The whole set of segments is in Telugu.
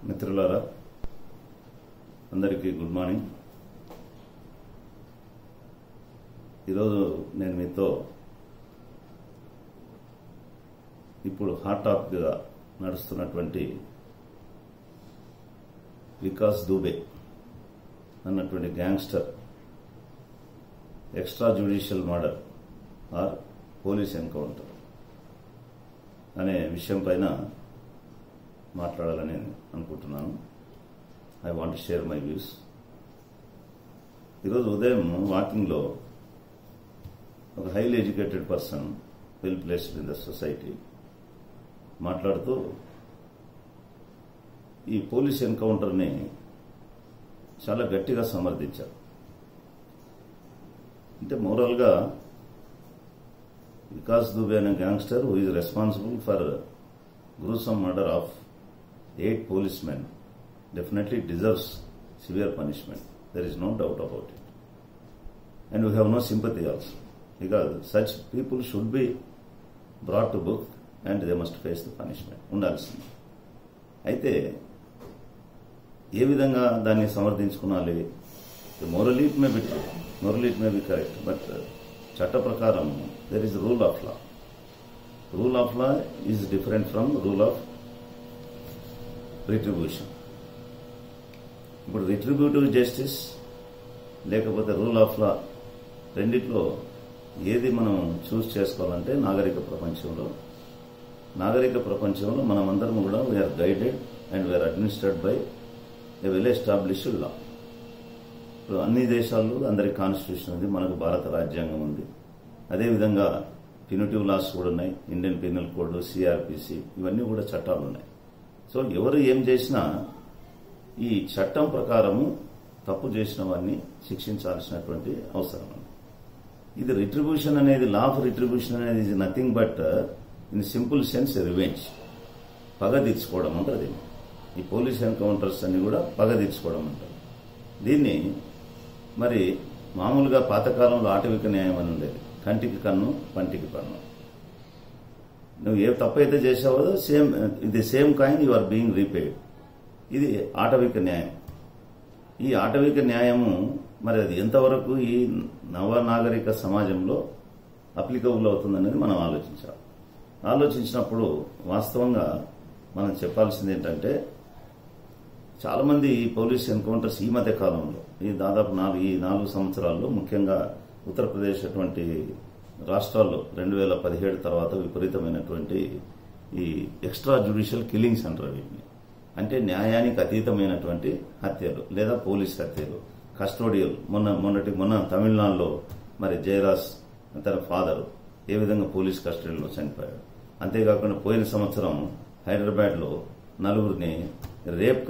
మిత్రులారా అందరికీ గుడ్ మార్నింగ్ ఈరోజు నేను మీతో ఇప్పుడు హాట్ టాపిక్గా నడుస్తున్నటువంటి వికాస్ దూబే అన్నటువంటి gangster extra judicial murder or police encounter అనే విషయం పైన మాట్లాడాలని అనుకుంటున్నాను I want share my views ఈరోజు ఉదయం వాకింగ్లో ఒక highly educated person well placed in the society మాట్లాడుతూ ఈ పోలీస్ ఎన్కౌంటర్ని చాలా గట్టిగా సమర్థించారు అంటే మోరల్గా వికాస్ దుబే అనే gangster who is responsible for gruesome murder of eight policemen definitely deserves severe punishment. There is no doubt about it. And we have no sympathy also. Because such people should be brought to book and they must face the punishment. ఉండాల్సింది అయితే ఏ విధంగా దాన్ని సమర్థించుకునాలి morally it may be true morally it may be correct but చట్ట ప్రకారం there is rule of law rule of law is different from rule of retribution ఇప్పుడు రిట్రిబ్యూటివ్ జస్టిస్ లేకపోతే రూల్ ఆఫ్ లా రెండిట్లో ఏది మనం చూస్ చేసుకోవాలంటే నాగరిక ప్రపంచంలో నాగరిక ప్రపంచంలో మనమందరం కూడా we are guided and we are administered by a well established law ఇప్పుడు అన్ని దేశాల్లో అందరి కాన్స్టిట్యూషన్ ఉంది మనకు భారత రాజ్యాంగం ఉంది అదేవిధంగా పినిటివ్ లాస్ కూడా ఉన్నాయి ఇండియన్ పీనల్ కోడ్ సిఆర్పిసి ఇవన్నీ కూడా చట్టాలు ఉన్నాయి సో ఎవరు ఏం చేసినా ఈ చట్టం ప్రకారము తప్పు చేసిన వారిని శిక్షించాల్సినటువంటి అవసరం ఉంది ఇది రిట్రిబ్యూషన్ అనేది లా ఆఫ్ రిట్రిబ్యూషన్ అనేది is nothing but in simple sense revenge పగ తీర్చుకోవడం అంటారు దీన్ని ఈ పోలీస్ ఎన్కౌంటర్స్ అన్ని కూడా పగ తీర్చుకోవడం అంటారు దీన్ని మరి మామూలుగా పాతకాలంలో ఆటవిక న్యాయం అని ఉండేది కంటికి కన్ను పంటికి పన్ను నువ్వు ఏ తప్పైతే చేసావో సేమ్ ఇది same coin you are being repaid ఇది ఆటవిక న్యాయం ఈ ఆటవిక న్యాయము మరి అది ఎంతవరకు ఈ నవనాగరిక సమాజంలో అప్లికబుల్ అవుతుందనేది మనం ఆలోచించాలి ఆలోచించినప్పుడు వాస్తవంగా మనం చెప్పాల్సింది ఏంటంటే చాలా మంది ఈ పోలీస్ ఎన్కౌంటర్స్ ఈ మధ్య కాలంలో ఈ దాదాపు నాలుగు ఈ నాలుగు సంవత్సరాల్లో ముఖ్యంగా ఉత్తరప్రదేశ్ అటువంటి రాష్ట్రాల్లో రెండు వేల పదిహేడు తర్వాత విపరీతమైనటువంటి ఈ ఎక్స్ట్రా జ్యుడిషియల్ కిల్లింగ్స్ అంటారు వీటిని అంటే న్యాయానికి అతీతమైనటువంటి హత్యలు లేదా పోలీస్ హత్యలు కస్టోడియల్ మొన్న మొన్నటి మొన్న తమిళనాడులో మరి జయరాజ్ తన ఫాదర్ ఏ విధంగా పోలీస్ కస్టడీలో చనిపోయాడు అంతేకాకుండా పోయిన సంవత్సరం హైదరాబాద్లో నలుగురిని రేప్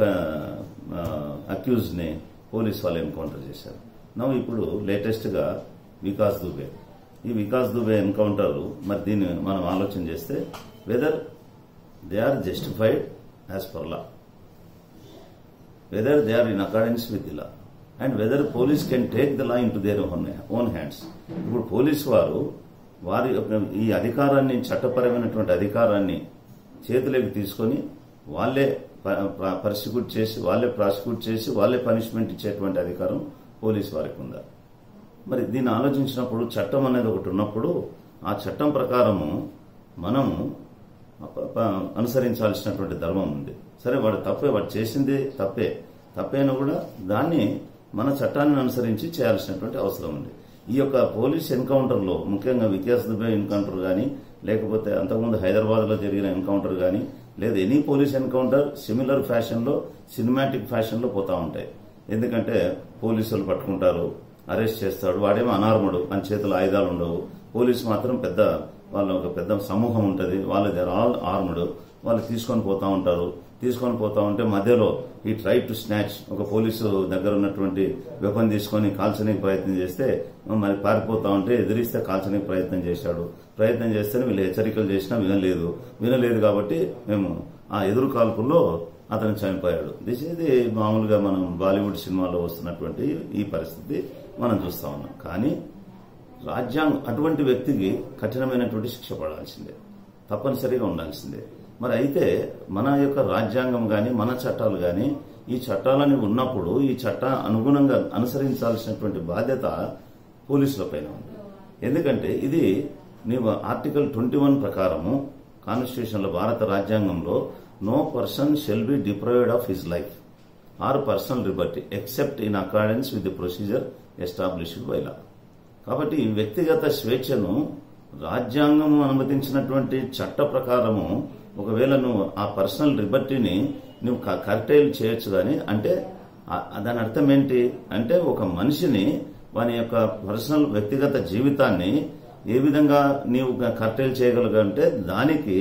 అక్యూజ్ ని పోలీస్ వాళ్ళు ఎన్కౌంటర్ చేశారు నవ్వు ఇప్పుడు లేటెస్ట్ గా వికాస్ దుబే ఈ వికాస్ దుబే ఎన్కౌంటర్ మరి దీన్ని మనం ఆలోచన చేస్తే whether they are justified as per law whether they are in accordance with the law and whether police can take the law in to their own hands ఇప్పుడు పోలీస్ వారు వారి యొక్క ఈ అధికారాన్ని చట్టపరమైనటువంటి అధికారాన్ని చేతిలోకి తీసుకొని వాళ్ళే పర్సిక్యూట్ చేసి వాళ్ళే ప్రాసిక్యూట్ చేసి వాళ్ళే పనిష్మెంట్ ఇచ్చేటువంటి అధికారం పోలీస్ వారికి ఉందా మరి దీన్ని ఆలోచించినప్పుడు చట్టం అనేది ఒకటి ఉన్నప్పుడు ఆ చట్టం ప్రకారము మనము అనుసరించాల్సినటువంటి ధర్మం ఉంది సరే వాడు తప్పే వాడు చేసింది తప్పే తప్పైనా కూడా దాన్ని మన చట్టాన్ని అనుసరించి చేయాల్సినటువంటి అవసరం ఉంది ఈ యొక్క పోలీస్ ఎన్కౌంటర్లో ముఖ్యంగా వికాస్ దుబే ఎన్కౌంటర్ కానీ లేకపోతే అంతకుముందు హైదరాబాద్ లో జరిగిన ఎన్కౌంటర్ కానీ లేదా any police encounter similar fashion లో సినిమాటిక్ ఫ్యాషన్ లో పోతా ఉంటాయి ఎందుకంటే పోలీసులు పట్టుకుంటారు అరెస్ట్ చేస్తాడు వాడేమో అనార్ముడు మన చేతులు ఆయుధాలు ఉండవు పోలీసు మాత్రం పెద్ద వాళ్ళ ఒక పెద్ద సమూహం ఉంటుంది వాళ్ళ దగ్గర ఆల్ ఆర్ముడు వాళ్ళు తీసుకొని పోతా ఉంటారు తీసుకొని పోతా ఉంటే మధ్యలో ఈ ట్రై టు స్నాచ్ ఒక పోలీసు దగ్గర ఉన్నటువంటి వెపన్ తీసుకొని కాల్చడానికి ప్రయత్నం చేస్తే మరి పారిపోతా ఉంటే ఎదిరిస్తే కాల్చడానికి ప్రయత్నం చేశాడు ప్రయత్నం చేస్తేనే వీళ్ళు హెచ్చరికలు చేసినా వినలేదు వినలేదు కాబట్టి మేము ఆ ఎదురు కాల్పుల్లో అతను చనిపోయాడు దిస్ ఇది మామూలుగా మనం బాలీవుడ్ సినిమాలో వస్తున్నటువంటి ఈ పరిస్థితి మనం చూస్తా ఉన్నాం కానీ రాజ్యాంగం అటువంటి వ్యక్తికి కఠినమైనటువంటి శిక్ష పడాల్సిందే తప్పనిసరిగా ఉండాల్సిందే మరి అయితే మన యొక్క రాజ్యాంగం గాని మన చట్టాలు గాని ఈ చట్టాలని ఉన్నప్పుడు ఈ చట్ట అనుగుణంగా అనుసరించాల్సినటువంటి బాధ్యత పోలీసుల పైన ఉంది ఎందుకంటే ఇది నీవు ఆర్టికల్ ట్వంటీ వన్ ప్రకారము కాన్స్టిట్యూషన్లో భారత రాజ్యాంగంలో no person shall be deprived of his life or personal liberty except in accordance with the procedure established by law కాబట్టి వ్యక్తిగత స్వేచ్ఛను రాజ్యాంగం అనుమతించినటువంటి చట్ట ప్రకారము ఒకవేళ నువ్వు ఆ పర్సనల్ లిబర్టీని నువ్వు కర్టైల్ చేయొచ్చు కానీ అంటే ఆ- దాని అర్థం ఏంటి అంటే ఒక మనిషిని వాని యొక్క పర్సనల్ వ్యక్తిగత జీవితాన్ని ఏ విధంగా నీవు కర్టైల్ చేయగలగంటే దానికి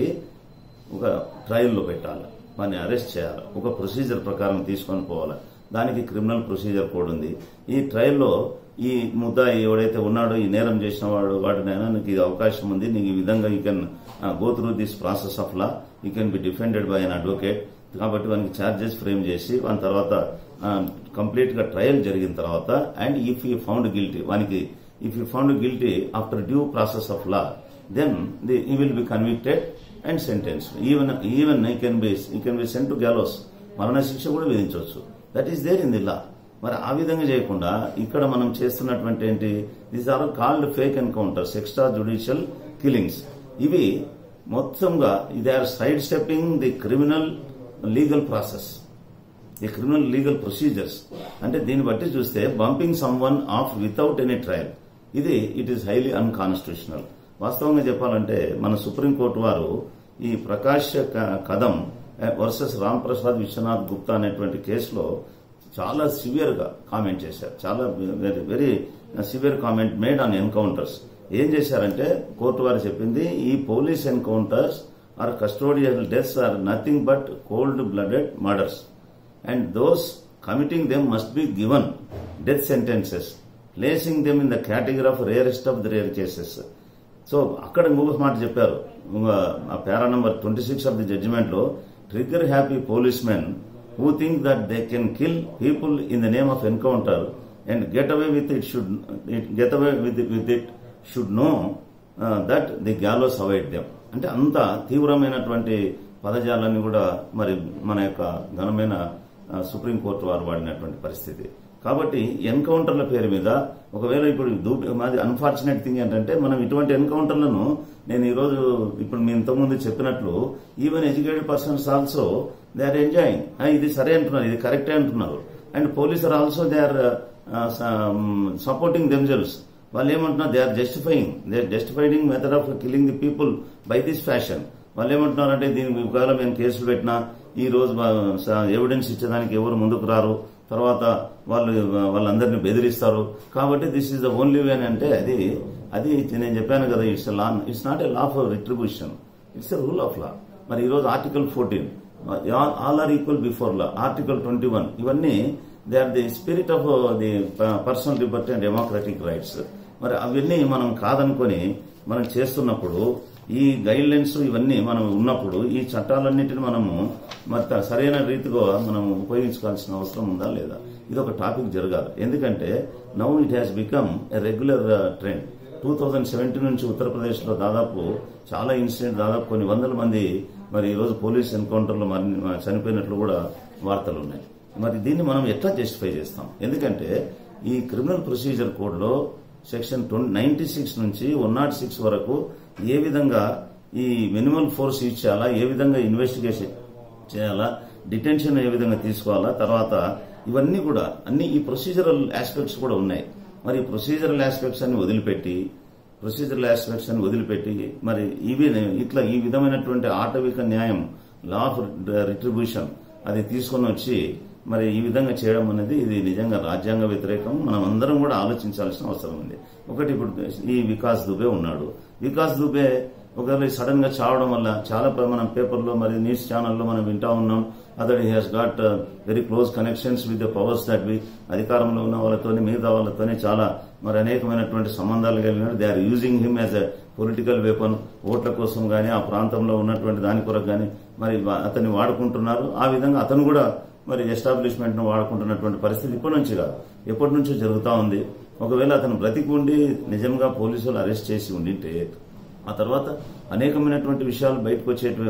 ఒక ట్రయల్లో పెట్టాలి వాడిని అరెస్ట్ చేయాలి ఒక ప్రొసీజర్ ప్రకారం తీసుకొని పోవాలి దానికి క్రిమినల్ ప్రొసీజర్ కోడ్ ఉంది ఈ ట్రయల్లో ఈ ముద్దాయి ఎవడైతే ఉన్నాడో ఈ నేరం చేసిన వాడు వాడినైనా నీకు ఇది అవకాశం ఉంది నీకు ఈ విధంగా you can go through this process of law you can be defended by an advocate కాబట్టి వానికి ఛార్జెస్ ఫ్రేమ్ చేసి వాని తర్వాత కంప్లీట్ గా ట్రయల్ జరిగిన తర్వాత and if you found guilty వానికి if you found guilty after due process of law then the he will be convicted and sentence even even he can be he can be sent to gallows మరణ శిక్ష కూడా విధించవచ్చు that is there in the law మరి ఆ విధంగా చేయకుండా ఇక్కడ మనం చేస్తున్నటువంటి ఏంటి these are called fake encounters extra judicial killings ఇవి మొత్తంగా ఇది are side stepping the criminal legal process the criminal legal procedures అంటే దీన్ని బట్టి చూస్తే bumping someone off without any trial ఇది ఇట్ ఈస్ హైలీ అన్కాన్స్టిట్యూషనల్ వాస్తవంగా చెప్పాలంటే మన సుప్రీంకోర్టు వారు ఈ ప్రకాశ్ క- కదం వర్సెస్ రామ్ ప్రసాద్ విశ్వనాథ్ గుప్తా అనేటువంటి కేసులో చాలా సివియర్ గా కామెంట్ చేశారు చాలా very very severe comment made on encounters ఏం చేశారంటే కోర్టు వారు చెప్పింది ఈ police encounters are custodial deaths are nothing but cold blooded murders and those committing them must be given death sentences placing them in the category of rarest of the rare cases so అక్కడ ఇంకొక మాట చెప్పారు ఇంకొక ఆ para number twenty six of the judgement లో trigger happy police men who think that they can kill people in the name of encounter and get away with it should get away with with it should know that the gallows avoid them అంటే అంత తీవ్రమైనటువంటి పదజాలాన్ని కూడా మరి మన యొక్క ఘనమైన ఆ, సుప్రీంకోర్టు వారు వాడినటువంటి పరిస్థితి కాబట్టి ఎన్కౌంటర్ల పేరు మీద ఒకవేళ ఇప్పుడు దూ- మాది అన్ఫార్చునేట్ థింగ్ ఏంటంటే మనం ఇటువంటి ఎన్కౌంటర్లను నేను ఈ రోజు ఇప్పుడు మీ ఇంతకుముందు చెప్పినట్లు even educated persons also they are enjoying ఇది సరే అంటున్నారు ఇది కరెక్టే అంటున్నారు and police are also they are supporting themselves వాళ్ళు ఏమంటున్నారు they are justifying they are justifying method of killing the people by this fashion వాళ్ళు ఏమంటున్నారంటే దీనికి ఒకవేళ మేము కేసులు పెట్టినా ఈ రోజు ఎవిడెన్స్ ఇచ్చేదానికి ఎవరు ముందుకు రారు తర్వాత వాళ్ళు వాళ్ళందరినీ బెదిరిస్తారు కాబట్టి this is the only way అని అంటే అది అది నేను చెప్పాను కదా it's law it's not a law for retribution it's a rule of law మరి ఈ రోజు article fourteen all are equal before law article twenty one ఇవన్నీ they are the spirit of the personal liberty and democratic rights మరి అవన్నీ మనం కాదనుకొని మనం చేస్తున్నప్పుడు ఈ గైడ్ లైన్స్ ఇవన్నీ మనం ఉన్నప్పుడు ఈ చట్టాలన్నింటిని మనము మరి త- సరైన రీతిగా మనం ఉపయోగించుకోవాల్సిన అవసరం ఉందా లేదా ఇది ఒక టాపిక్ జరగాలి ఎందుకంటే now it has become a regular trend two thousand seventeen నుంచి ఉత్తరప్రదేశ్ లో దాదాపు చాలా ఇన్సిడెంట్ దాదాపు కొన్ని వందల మంది మరి ఈ రోజు పోలీస్ ఎన్కౌంటర్లో మరి చనిపోయినట్లు కూడా వార్తలు ఉన్నాయి మరి దీన్ని మనం ఎట్లా జస్టిఫై చేస్తాం ఎందుకంటే ఈ క్రిమినల్ ప్రొసీజర్ కోడ్ లో సెక్షన్ నైన్టీ సిక్స్ నుంచి వన్ నాట్ సిక్స్ వరకు ఏ విధంగా ఈ మినిమల్ ఫోర్స్ యూజ్ చేయాలా ఏ విధంగా ఇన్వెస్టిగేషన్ చేయాలా డిటెన్షన్ ఏ విధంగా తీసుకోవాలా తర్వాత ఇవన్నీ కూడా అన్ని ఈ ప్రొసీజరల్ ఆస్పెక్ట్స్ కూడా ఉన్నాయి మరి ఈ ప్రొసీజరల్ ఆస్పెక్ట్స్ అన్ని వదిలిపెట్టి ప్రొసీజరల్ ఆస్పెక్ట్స్ అని వదిలిపెట్టి మరి ఇవి ఇట్లా ఈ విధమైనటువంటి ఆటవిక న్యాయం లా ఆఫ్ రిట్రిబ్యూషన్ అది తీసుకొని వచ్చి మరి ఈ విధంగా చేయడం అనేది ఇది నిజంగా రాజ్యాంగ వ్యతిరేకం మనం అందరం కూడా ఆలోచించాల్సిన అవసరం ఉంది ఒకటి ఇప్పుడు ఈ వికాస్ దుబే ఉన్నాడు వికాస్ దుబే ఒకవేళ సడన్ గా చావడం వల్ల చాలా ప- మనం పేపర్లో మరి న్యూస్ ఛానల్లో మనం వింటా ఉన్నాం అతడు he has got very close connections with the powers that we అధికారంలో ఉన్న వాళ్ళతోని మిగతా వాళ్ళతోని చాలా మరి అనేకమైనటువంటి సంబంధాలు కలిగినాడు they are using him as a political weapon ఓట్ల కోసం గానీ ఆ ప్రాంతంలో ఉన్నటువంటి దాని కొరకు గానీ మరి వా- అతన్ని వాడుకుంటున్నారు ఆ విధంగా అతను కూడా మరి ఎస్టాబ్లిష్మెంట్ ను వాడుకుంటున్నటువంటి పరిస్థితి ఇప్పటి నుంచి కాదు ఎప్పటి నుంచో జరుగుతా ఉంది ఒకవేళ అతను బ్రతికి ఉండి నిజంగా పోలీసులు అరెస్ట్ చేసి ఉండింటే ఆ తర్వాత అనేకమైనటువంటి విషయాలు బయటకు వచ్చేటివేమో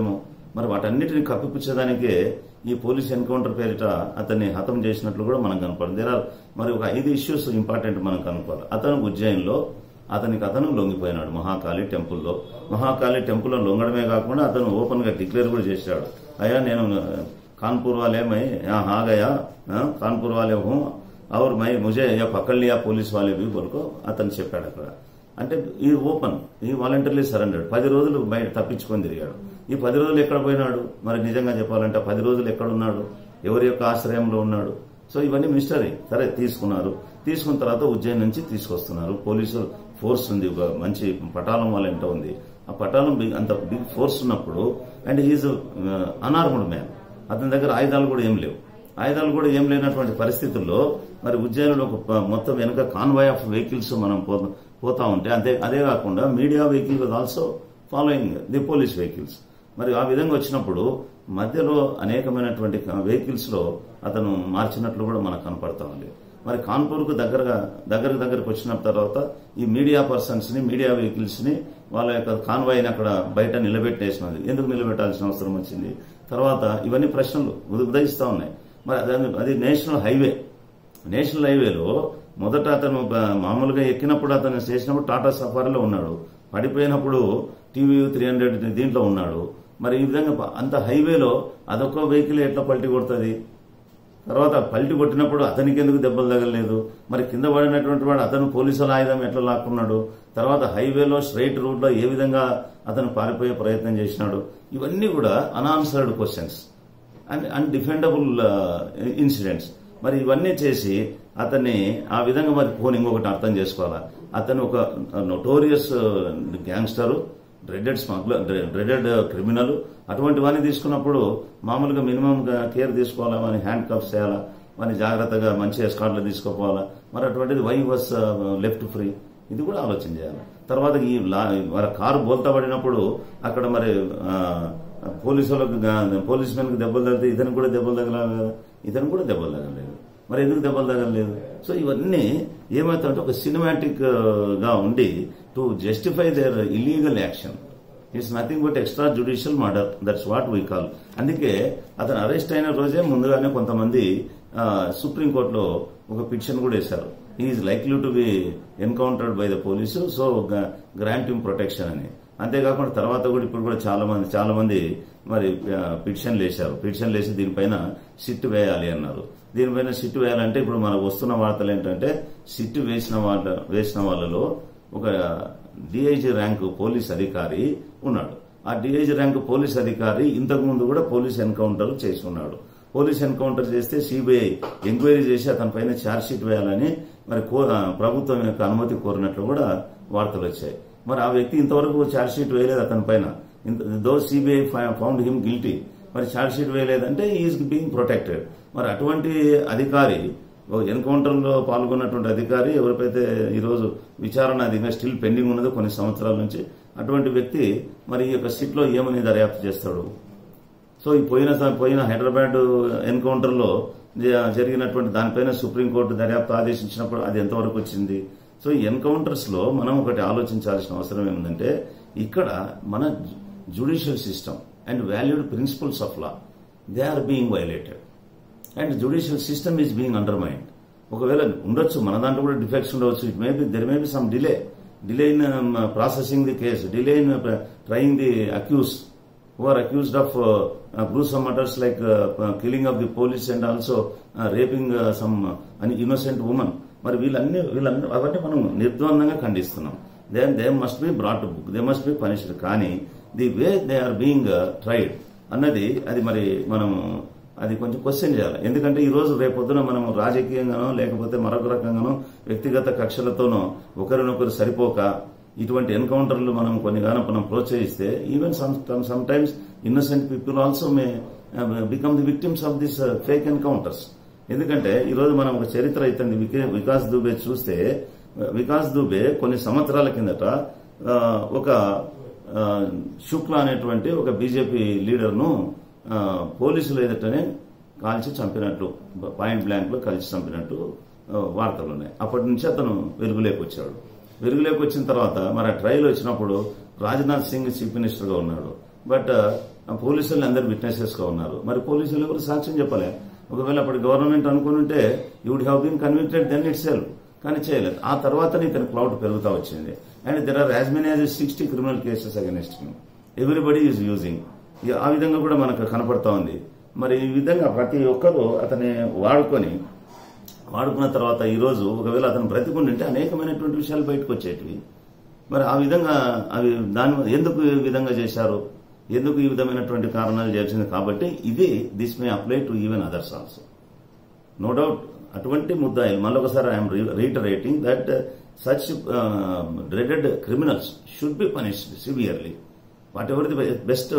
మరి వాటన్నిటిని కప్పిపుచ్చేదానికే ఈ పోలీస్ ఎన్కౌంటర్ పేరిట అతన్ని హతం చేసినట్లు కూడా మనం కనపడింది దేర్ ఆర్ మరి ఒక ఐదు ఇష్యూస్ ఇంపార్టెంట్ మనం కనుక్కోవాలి అతను ఉజ్జయిన్లో అతనికి అతను లొంగిపోయినాడు మహాకాళి టెంపుల్లో మహాకాళి టెంపుల్లో లొంగడమే కాకుండా అతను ఓపెన్ గా డిక్లేర్ కూడా చేశాడు అయ్యా నేను కాన్పూర్ వాలే మై यहाँ आ गया हाँ, కాన్పూర్ వాలే హూ और मैं मुझे या पकड़ लिया పోలీస్ వాలే भी बोलको అతను చెప్పాడు అక్కడ అంటే ఈ ఓపెన్ ఈ వాలంటీర్లీ సరెండర్ పది రోజులు బయట తప్పించుకొని తిరిగాడు ఈ పది రోజులు ఎక్కడ పోయినాడు మరి నిజంగా చెప్పాలంటే ఆ పది రోజులు ఎక్కడ ఉన్నాడు ఎవరి యొక్క ఆశ్రయంలో ఉన్నాడు సో ఇవన్నీ మిస్టరీ సరే తీసుకున్నారు తీసుకున్న తర్వాత ఉజ్జయిన్ నుంచి తీసుకొస్తున్నారు పోలీసు ఫోర్స్ ఉంది ఒక మంచి పటాలం వాళ్ళ ఇంట ఉంది ఆ పటాలం big- అంత బిగ్ ఫోర్స్ ఉన్నప్పుడు అండ్ హీజ్ అనార్మడ్ మ్యాన్ అతని దగ్గర ఆయుధాలు కూడా ఏం లేవు ఆయుధాలు కూడా ఏం లేనటువంటి పరిస్థితుల్లో మరి ఉజ్జయినిలో ఒక ప- మొత్తం వెనుక కాన్వాయ్ ఆఫ్ వెహికల్స్ మనం పో- పోతా ఉంటే అంతే అదే కాకుండా media vehicle was also following the police vehicles మరి ఆ విధంగా వచ్చినప్పుడు మధ్యలో అనేకమైనటువంటి వెహికల్స్ లో అతను మార్చినట్లు కూడా మనకు కనపడతా ఉంది మరి కాన్పూర్కు దగ్గరగా దగ్గరకు దగ్గరకు వచ్చిన తర్వాత ఈ మీడియా పర్సన్స్ ని మీడియా వెహికల్స్ ని వాళ్ళ యొక్క కాన్వాయ్ని అక్కడ బయట నిలబెట్టేసినది ఎందుకు నిలబెట్టాల్సిన అవసరం వచ్చింది తర్వాత ఇవన్నీ ప్రశ్నలు ఉద- ఉదయిస్తా ఉన్నాయి మరి అది- అది నేషనల్ హైవే నేషనల్ హైవేలో మొదట అతను బ- మామూలుగా ఎక్కినప్పుడు అతను చేసినప్పుడు టాటా సఫారీలో ఉన్నాడు పడిపోయినప్పుడు టీవీ త్రీ హండ్రెడ్ దీంట్లో ఉన్నాడు మరి ఈ విధంగా ప- అంత హైవేలో అదొక వెహికల్ ఎట్లా పల్టీ కొడుతుంది తర్వాత పల్టీ కొట్టినప్పుడు అతనికి ఎందుకు దెబ్బలు తగలలేదు మరి కింద పడినటువంటి వాడు అతను పోలీసుల ఆయుధం ఎట్లా లాక్కున్నాడు తర్వాత హైవేలో స్ట్రైట్ రూట్ లో ఏ విధంగా అతను పారిపోయే ప్రయత్నం చేసినాడు ఇవన్నీ కూడా unanswered questions and undefendable incidents మరి ఇవన్నీ చేసి అతన్ని ఆ విధంగా మరి పోనీ ఇంకొకటి అర్థం చేసుకోవాలా అతను ఒక notorious gangster dreaded smuggler dreaded criminal అటువంటి వాడిని తీసుకున్నప్పుడు మామూలుగా మినిమం కేర్ తీసుకోవాలా వాని హ్యాండ్ కప్స్ చేయాలా వాని జాగ్రత్తగా మంచి ఎస్కార్ట్లు తీసుకోపోవాలా మరి అటువంటిది వై వాస్ లెఫ్ట్ ఫ్రీ ఇది కూడా ఆలోచన చేయాలి తర్వాత ఈ లా- వాళ్ళ కారు బోల్తా పడినప్పుడు అక్కడ మరి ఆ, పోలీసులకు గా- పోలీస్ మెన్కి దెబ్బలు తగిలితే ఇతను కూడా దెబ్బలు తగలాలి కదా ఇతను కూడా దెబ్బలు తగలలేదు మరి ఎందుకు దెబ్బలు తగలలేదు సో ఇవన్నీ ఏమవుతాయంటే ఒక సినిమాటిక్ గా ఉండి to justify their illegal action it's nothing but extra judicial murder that's what we call అందుకే అతను అరెస్ట్ అయిన రోజే ముందుగానే కొంతమంది ఆ, సుప్రీంకోర్టులో ఒక పిటిషన్ కూడా వేశారు is likely to be encountered by the police so grant him protection అని అంతేకాకుండా తర్వాత కూడా ఇప్పుడు కూడా చాలా మంది చాలా మంది మరి పిటిషన్లు వేశారు పిటిషన్లు వేసి దీనిపైన సిట్ వేయాలి అన్నారు దీనిపైన సిట్ వేయాలంటే ఇప్పుడు మనకు వస్తున్న వార్తలు ఏంటంటే సిట్ వేసిన వాళ్ళ వేసిన వాళ్ళలో ఒక డిఐజీ ర్యాంకు పోలీస్ అధికారి ఉన్నాడు ఆ డిఐజీ ర్యాంకు పోలీస్ అధికారి ఇంతకు ముందు కూడా పోలీస్ ఎన్కౌంటర్ చేసి ఉన్నాడు పోలీస్ ఎన్కౌంటర్ చేస్తే సిబిఐ ఎంక్వైరీ చేసి అతని పైన ఛార్జ్ షీట్ వేయాలని మరి కో- ఆ, ప్రభుత్వం యొక్క అనుమతి కోరినట్లు కూడా వార్తలు వచ్చాయి మరి ఆ వ్యక్తి ఇంతవరకు ఛార్జ్ షీట్ వేయలేదు అతని పైన though CBI found him guilty మరి ఛార్జ్ షీట్ వేయలేదంటే ఈజ్ బీయింగ్ ప్రొటెక్టెడ్ మరి అటువంటి అధికారి ఎన్కౌంటర్ లో పాల్గొన్నటువంటి అధికారి ఎవరిపైతే ఈరోజు విచారణ అధికంగా స్టిల్ పెండింగ్ ఉన్నదో కొన్ని సంవత్సరాల నుంచి అటువంటి వ్యక్తి మరి ఈ యొక్క సిట్ లో ఏమని దర్యాప్తు చేస్తాడు సో ఈ పోయిన స- పోయిన హైదరాబాద్ ఎన్కౌంటర్ లో జ- జరిగినటువంటి దానిపైన సుప్రీంకోర్టు దర్యాప్తు ఆదేశించినప్పుడు అది ఎంతవరకు వచ్చింది సో ఈ ఎన్కౌంటర్స్ లో మనం ఒకటి ఆలోచించాల్సిన అవసరం ఏమిటంటే ఇక్కడ మన judicial system and valued principles of law they are being violated and judicial system is being undermined ఒకవేళ ఉండొచ్చు మన దాంట్లో కూడా డిఫెక్ట్స్ ఉండవచ్చు it may be there may be some delay delay in processing the case delay in trying the accused who are accused of uh, uh, gruesome murders like uh, uh, killing of the police and also uh, raping uh, some uh, an innocent woman మరి వీళ్ళన్ని వీళ్ళన్ని అవన్నీ మనం నిర్ద్వందంగా ఖండిస్తున్నాం they they must be brought book they must be punished కానీ the way they are being tried అన్నది అది మరి మనం అది కొంచెం క్వశ్చన్ చేయాలి ఎందుకంటే ఈ రోజు రేపొద్దున మనం రాజకీయంగానో లేకపోతే మరొక రకంగానో వ్యక్తిగత కక్షలతోనో ఒకరినొకరు సరిపోక ఇటువంటి ఎన్కౌంటర్లు మనం కొన్ని గానం మనం ప్రోత్సహిస్తే even some times innocent people also may become the victims of this fake encounters ఎందుకంటే ఈ రోజు మనం ఒక చరిత్ర ఇతంది వికే- వికాస్ దుబే చూస్తే వికాస్ దుబే కొన్ని సంవత్సరాల కిందట ఆ, ఒక ఆ, శుక్లా అనేటువంటి ఒక బీజేపీ లీడర్ను ఆ, పోలీసులు ఎదుటనే కాల్చి చంపినట్టు పాయింట్ బ్లాంక్ లో కలిసి చంపినట్టు ఆ, వార్తలు ఉన్నాయి అప్పటి నుంచి అతను వెలుగులోకి వచ్చాడు వెలుగులోకి వచ్చిన తర్వాత మరి ఆ ట్రయల్ వచ్చినప్పుడు రాజ్నాథ్ సింగ్ చీఫ్ మినిస్టర్ గా ఉన్నాడు బట్ ఆ పోలీసులు అందరు విట్నెసెస్ గా ఉన్నారు మరి పోలీసులు ఎవరు సాక్ష్యం చెప్పలే ఒకవేళ అప్పుడు గవర్నమెంట్ అనుకుంటే you would have been convicted then itself కానీ చేయలేదు ఆ తర్వాత ఇతని క్లౌడ్ పెరుగుతా వచ్చింది and there are as many as sixty criminal cases against him everybody is using ఆ విధంగా కూడా మనకు కనపడతా ఉంది మరి ఈ విధంగా ప్రతి ఒక్కరూ అతని వాడుకొని వాడుకున్న తర్వాత ఈ రోజు ఒకవేళ అతను బ్రతికుండింటే అనేకమైనటువంటి విషయాలు బయటకు వచ్చేటివి మరి ఆ విధంగా అవి దాని ఎందుకు ఈ విధంగా చేశారు ఎందుకు ఈ విధమైనటువంటి కారణాలు చేసింది కాబట్టి ఇది this may apply to even others also no doubt అటువంటి ముద్దాయిలు మళ్ళొకసారి I'm reiterating that such dreaded criminals should be punished severely whatever the best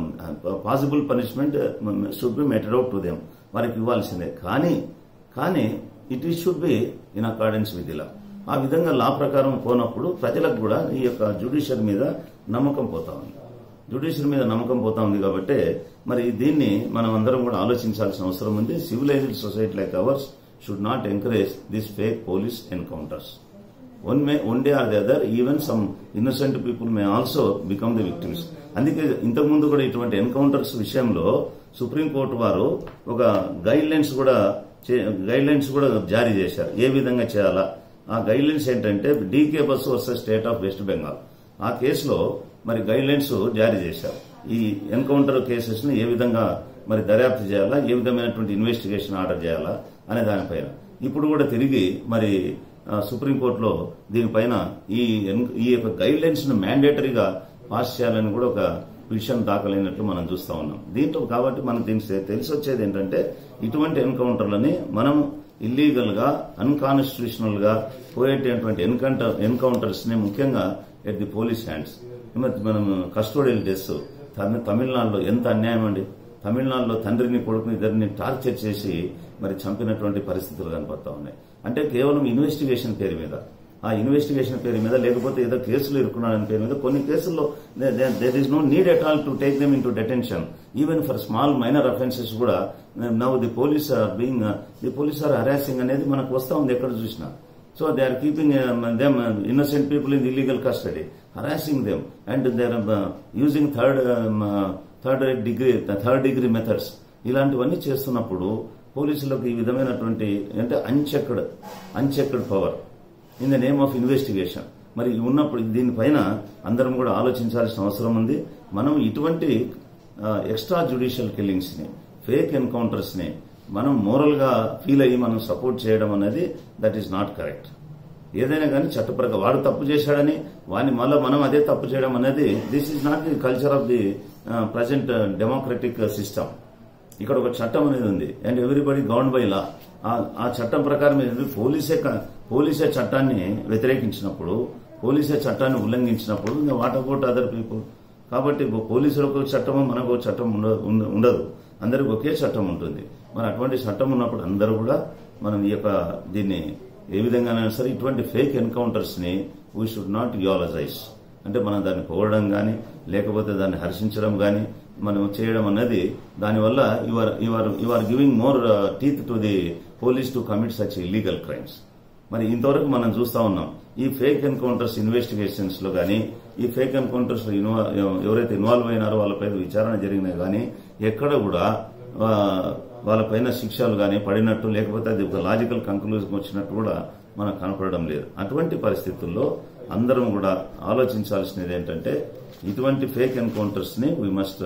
possible punishment should be meted out to them వారికి ఇవ్వాల్సిందే కానీ కానీ ఇట్ ఈ should be in accordance with ఇలా ఆ విధంగా లా ప్రకారం పోనప్పుడు ప్రజలకు కూడా ఈ యొక్క జ్యుడిషియర్ మీద నమ్మకం పోతా ఉంది జ్యుడిషియర్ మీద నమ్మకం పోతా ఉంది కాబట్టి మరి దీన్ని మనం అందరం కూడా ఆలోచించాల్సిన అవసరం ఉంది civilized society like ours should not encourage this fake police encounters one may one day or the other even some innocent people may also become the victims అందుకే ఇంతకుముందు కూడా ఇటువంటి ఎన్కౌంటర్స్ విషయంలో సుప్రీంకోర్టు వారు ఒక గైడ్ లైన్స్ కూడా గైడ్ లైన్స్ కూడా జారీ చేశారు ఏ విధంగా చేయాలా ఆ గైడ్ లైన్స్ ఏంటంటే DK Basu versus state of West Bengal ఆ కేసులో మరి గైడ్ లైన్స్ జారీ చేశారు ఈ ఎన్కౌంటర్ కేసెస్ ని ఏ విధంగా మరి దర్యాప్తు చేయాలా ఏ విధమైనటువంటి ఇన్వెస్టిగేషన్ ఆర్డర్ చేయాలా అనే దానిపైన ఇప్పుడు కూడా తిరిగి మరి ఆ, సుప్రీంకోర్టులో దీనిపైన ఈ ఎన్- ఈ యొక్క గైడ్ లైన్స్ ను మ్యాండేటరీగా పాస్ చేయాలని కూడా ఒక విషయం దాఖలైనట్లు మనం చూస్తా ఉన్నాం దీంట్లో కాబట్టి మనకు దీనికి తెలిసి వచ్చేది ఏంటంటే ఇటువంటి ఎన్కౌంటర్లని మనం ఇల్లీగల్ గా అన్కాన్స్టిట్యూషనల్ గా పోయేటటువంటి ఎన్కౌంటర్ ఎన్కౌంటర్స్ ని ముఖ్యంగా ఎట్ ది పోలీస్ హ్యాండ్స్ మనం కస్టోడియల్ డెస్ తమిళనాడులో ఎంత అన్యాయం అండి తమిళనాడులో తండ్రిని కొడుకుని ఇద్దరిని టార్చర్ చేసి మరి చంపినటువంటి పరిస్థితులు కనపడతా ఉన్నాయి అంటే కేవలం ఇన్వెస్టిగేషన్ పేరు మీద ఆ ఇన్వెస్టిగేషన్ పేరు మీద లేకపోతే ఏదో కేసులు ఇరుక్కున్నాడని పేరు మీద కొన్ని కేసుల్లో there is no need at all to take them into detention even for small minor offences కూడా now the police are being the police are harassing అనేది మనకు వస్తా ఉంది ఎక్కడ చూసినా so they are keeping them innocent people in illegal custody harassing them and they are using third third degree third degree methods ఇలాంటివన్నీ చేస్తున్నప్పుడు పోలీసులకు ఈ విధమైనటువంటి అంటే unchecked unchecked power in the name of investigation మరి ఉన్నప్పుడు దీనిపైన అందరం కూడా ఆలోచించాల్సిన అవసరం ఉంది మనం ఇటువంటి ఎక్స్ట్రా జ్యుడిషియల్ కిల్లింగ్స్ ని ఫేక్ ఎన్కౌంటర్స్ ని మనం మోరల్ గా ఫీల్ అయ్యి మనం సపోర్ట్ చేయడం అనేది దట్ ఈస్ నాట్ కరెక్ట్ ఏదైనా కానీ చట్టప్రక వాడు తప్పు చేశాడని వాడిని మళ్ళీ మనం అదే తప్పు చేయడం అనేది this is not the culture of the present democratic system ఇక్కడ ఒక చట్టం అనేది ఉంది and everybody govern by law ఆ చట్టం ప్రకారం ఏంటంటే పోలీసే క- పోలీసే చట్టాన్ని వ్యతిరేకించినప్పుడు పోలీసే చట్టాన్ని ఉల్లంఘించినప్పుడు వాట్ అబౌట్ అదర్ పీపుల్ కాబట్టి ఇప్పుడు పోలీసులకు ఒక చట్టము మనకు ఒక చట్టం ఉండ- ఉండ- ఉండదు అందరికి ఒకే చట్టం ఉంటుంది మరి అటువంటి చట్టం ఉన్నప్పుడు అందరూ కూడా మనం ఈ యొక్క దీన్ని ఏ విధంగానైనా సరే ఇటువంటి ఫేక్ ఎన్కౌంటర్స్ ని వీ షుడ్ నాట్ యూలజైజ్ అంటే మనం దాన్ని పోవడం కానీ లేకపోతే దాన్ని హర్షించడం కానీ మనం చేయడం అనేది దానివల్ల your your your giving more teeth to the police to commit such illegal crimes మరి ఇంతవరకు మనం చూస్తా ఉన్నాం ఈ ఫేక్ ఎన్కౌంటర్స్ ఇన్వెస్టిగేషన్స్ లో కానీ ఈ ఫేక్ ఎన్కౌంటర్స్ లో ఇన్వా- ఎవరైతే ఇన్వాల్వ్ అయినారో వాళ్ళపైన విచారణ జరిగినాయి కానీ ఎక్కడ కూడా ఆ, వాళ్ళపైన శిక్షలు కానీ పడినట్టు లేకపోతే అది ఒక లాజికల్ కంక్లూజన్ వచ్చినట్టు కూడా మనకు కనపడడం లేదు అటువంటి పరిస్థితుల్లో అందరం కూడా ఆలోచించాల్సినది ఏంటంటే ఇటువంటి ఫేక్ ఎన్కౌంటర్స్ ని వీ మస్ట్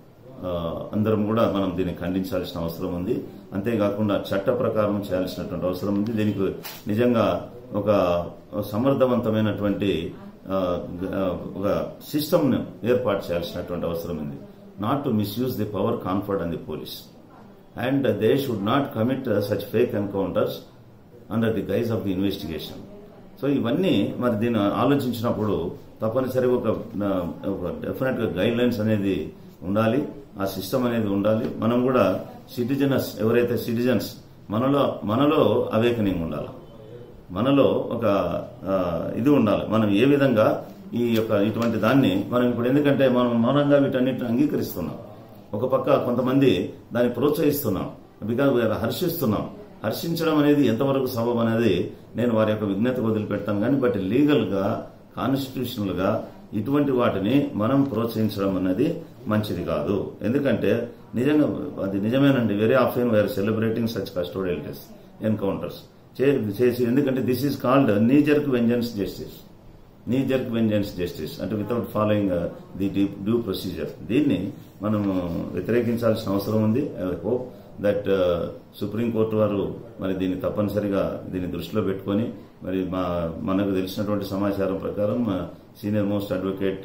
అందరం కూడా మనం దీన్ని ఖండించాల్సిన అవసరం ఉంది అంతేకాకుండా చట్ట ప్రకారం చేయాల్సినటువంటి అవసరం ఉంది దీనికి నిజంగా ఒక సమర్థవంతమైనటువంటి ఆ, ఆ, ఒక సిస్టమ్ ఏర్పాటు చేయాల్సినటువంటి అవసరం ఉంది not to misuse the power conferred and the police and they should not commit such fake encounters under the guise of the investigation so ఇవన్నీ మరి దీన్ని ఆలోచించినప్పుడు తప్పనిసరిగా ఒక డెఫినెట్ గా గైడ్ లైన్స్ అనేది ఉండాలి ఆ సిస్టమ్ అనేది ఉండాలి మనం కూడా సిటిజనస్ ఎవరైతే సిటిజన్స్ మనలో మనలో అవేకనింగ్ ఉండాలి మనలో ఒక ఆ, ఇది ఉండాలి మనం ఏ విధంగా ఈ యొక్క ఇటువంటి దాన్ని మనం ఇప్పుడు ఎందుకంటే మనం మౌనంగా వీటన్నిటిని అంగీకరిస్తున్నాం ఒక పక్క కొంతమంది దాన్ని ప్రోత్సహిస్తున్నాం బికాజ్ హర్షిస్తున్నాం హర్షించడం అనేది ఎంతవరకు సబబ్ అనేది నేను వారి యొక్క విజ్ఞతకు వదిలిపెడతాను కానీ బట్ లీగల్ గా కాన్స్టిట్యూషనల్ గా ఇటువంటి వాటిని మనం ప్రోత్సహించడం అనేది మంచిది కాదు ఎందుకంటే నిజంగా అది నిజమేనండి very often we're celebrating such custodial deaths encounters చేసి ఎందుకంటే this is called knee jerk vengeance justice knee jerk vengeance justice అంటే without following the due procedure దీన్ని మనం వ్యతిరేకించాల్సిన అవసరం ఉంది ఐ హోప్ దట్ సుప్రీంకోర్టు వారు మరి దీన్ని తప్పనిసరిగా దీన్ని దృష్టిలో పెట్టుకొని మరి మా మనకు తెలిసినటువంటి సమాచారం ప్రకారం senior most advocate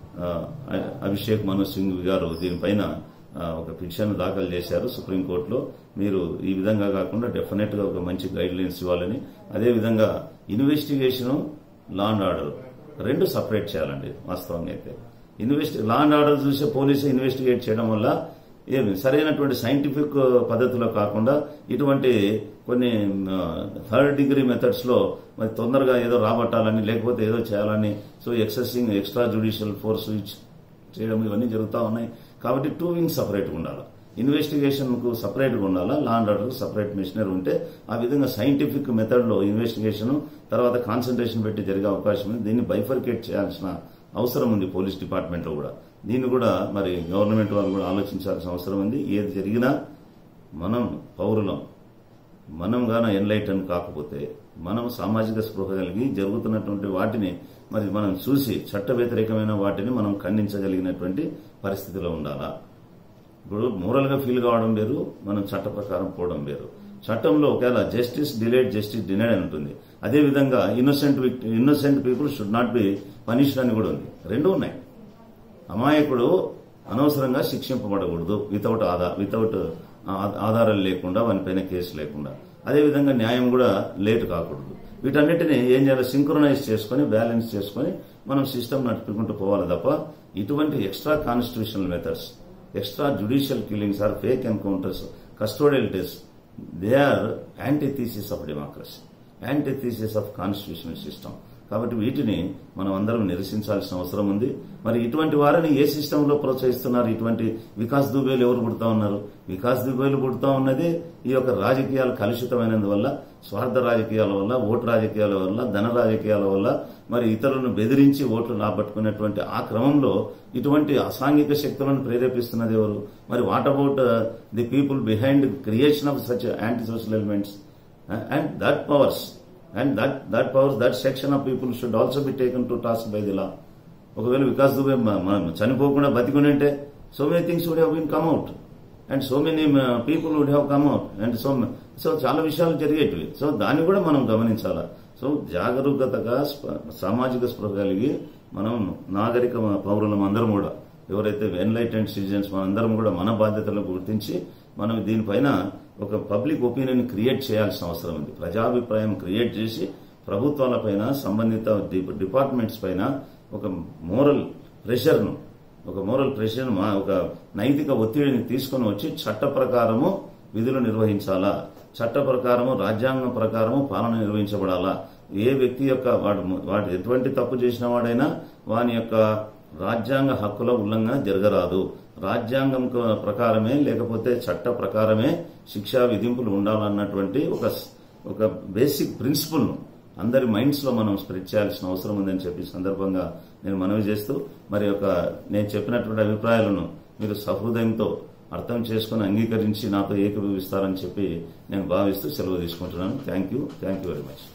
Abhishek Manu Singh గారు దీనిపైన ఆ, ఒక పిటిషన్ దాఖలు చేశారు సుప్రీంకోర్టులో మీరు ఈ విధంగా కాకుండా డెఫినెట్ గా ఒక మంచి గైడ్ లైన్స్ ఇవ్వాలని అదేవిధంగా ఇన్వెస్టిగేషన్ లా అండ్ ఆర్డర్ రెండు సపరేట్ చేయాలండి వాస్తవంగా అయితే ఇన్వెస్టి లా అండ్ ఆర్డర్ చూసే పోలీసు ఇన్వెస్టిగేట్ చేయడం వల్ల ఏమి సరైనటువంటి సైంటిఫిక్ పద్ధతిలో కాకుండా ఇటువంటి కొన్ని థర్డ్ డిగ్రీ మెథడ్స్ లో మరి తొందరగా ఏదో రాబట్టాలని లేకపోతే ఏదో చేయాలని so exercising extra judicial force చేయడం ఇవన్నీ జరుగుతూ ఉన్నాయి కాబట్టి టూ వింగ్స్ సపరేట్గా ఉండాలి ఇన్వెస్టిగేషన్ కు సపరేట్ గా ఉండాలా law and order separate machinery ఉంటే ఆ విధంగా సైంటిఫిక్ మెథడ్ లో ఇన్వెస్టిగేషన్ తర్వాత కాన్సన్ట్రేషన్ పెట్టి జరిగే అవకాశం ఉంది దీన్ని బైఫర్కేట్ చేయాల్సిన అవసరం ఉంది పోలీస్ డిపార్ట్మెంట్ లో కూడా దీన్ని కూడా మరి గవర్నమెంట్ వాళ్ళు కూడా ఆలోచించాల్సిన అవసరం ఉంది ఏది జరిగినా మనం పౌరులం మనం గాన ఎన్లైటన్ కాకపోతే మనం సామాజిక స్పృహ కలిగి జరుగుతున్నటువంటి వాటిని మరి మనం చూసి చట్ట వ్యతిరేకమైన వాటిని మనం ఖండించగలిగినటువంటి పరిస్థితిలో ఉండాలా ఇప్పుడు మోరల్ గా ఫీల్ కావడం వేరు మనం చట్ట ప్రకారం పోవడం వేరు చట్టంలో ఒకవేళ జస్టిస్ డిలేడ్ జస్టిస్ డినైడ్ అని ఉంటుంది అదేవిధంగా innocent innocent people should not be punished అని కూడా ఉంది రెండు ఉన్నాయి అమాయకుడు అనవసరంగా శిక్షింపబడకూడదు వితౌట్ ఆధార్ వితౌట్ ఆధారాలు లేకుండా వానిపైన కేసు లేకుండా అదేవిధంగా న్యాయం కూడా లేట్ కాకూడదు వీటన్నిటిని ఏం చేయాలి సింక్రనైజ్ చేసుకుని బ్యాలెన్స్ చేసుకుని మనం సిస్టమ్ నడుపుకుంటూ పోవాలి తప్ప ఇటువంటి extra constitutional methods extra judicial killings or fake encounters custodial deaths they are antithesis of democracy antithesis of constitutional system కాబట్టి వీటిని మనం అందరం నిరసించాల్సిన అవసరం ఉంది మరి ఇటువంటి వారిని ఏ సిస్టంలో ప్రోత్సహిస్తున్నారు ఇటువంటి వికాస్ దుబేలు ఎవరు పుడతా ఉన్నారు వికాస్ దుబేలు పుడతా ఉన్నది ఈ యొక్క రాజకీయాలు కలుషితమైనందువల్ల స్వార్థ రాజకీయాల వల్ల ఓటు రాజకీయాల వల్ల ధన రాజకీయాల వల్ల మరి ఇతరులను బెదిరించి ఓట్లు రాబట్టుకునేటువంటి ఆ క్రమంలో ఇటువంటి అసాంఘిక శక్తులను ప్రేరేపిస్తున్నది ఎవరు మరి what about the people behind creation of such anti social elements and that powers and that that powers that section of people should also be taken to task by the law ఒకవేళ వికాస్ దుబే మ- మనం చనిపోకుండా బతికుని ఉంటే so many things would have been come out and so many people would have come out and so so చాలా విషయాలు జరిగేటివి సో దాన్ని కూడా మనం గమనించాలా సో జాగరూకతగా స్ప- సామాజిక స్పృహ కలిగి మనం నాగరిక పౌరులం అందరం కూడా ఎవరైతే ఎన్లైటెంట్ సిటిజన్స్ మనందరం కూడా మన బాధ్యతలను గుర్తించి మనం దీనిపైన ఒక పబ్లిక్ ఒపీనియన్ క్రియేట్ చేయాల్సిన అవసరం ఉంది ప్రజాభిప్రాయం క్రియేట్ చేసి ప్రభుత్వాలపైన సంబంధిత డి- డిపార్ట్మెంట్స్ పైన ఒక మోరల్ ప్రెషర్ను ఒక మోరల్ ప్రెషర్ ఒక నైతిక ఒత్తిడిని తీసుకొని వచ్చి చట్ట ప్రకారము విధులు నిర్వహించాలా చట్ట ప్రకారము రాజ్యాంగం ప్రకారము పాలన నిర్వహించబడాలా ఏ వ్యక్తి యొక్క వాడు వాడు ఎటువంటి తప్పు చేసిన వాడైనా వాని యొక్క రాజ్యాంగ హక్కుల ఉల్లంఘన జరగరాదు రాజ్యాంగం క- ప్రకారమే లేకపోతే చట్ట ప్రకారమే శిక్షా విధింపులు ఉండాలన్నటువంటి ఒక స్- ఒక బేసిక్ ప్రిన్సిపల్ ను అందరి మైండ్స్ లో మనం స్ప్రెడ్ చేయాల్సిన అవసరం ఉందని చెప్పి ఈ సందర్భంగా నేను మనవి చేస్తూ మరి ఒక నేను చెప్పినటువంటి అభిప్రాయాలను మీరు సహృదయంతో అర్థం చేసుకుని అంగీకరించి నాతో ఏకీభవిస్తారని చెప్పి నేను భావిస్తూ సెలవు తీసుకుంటున్నాను thank you thank you very much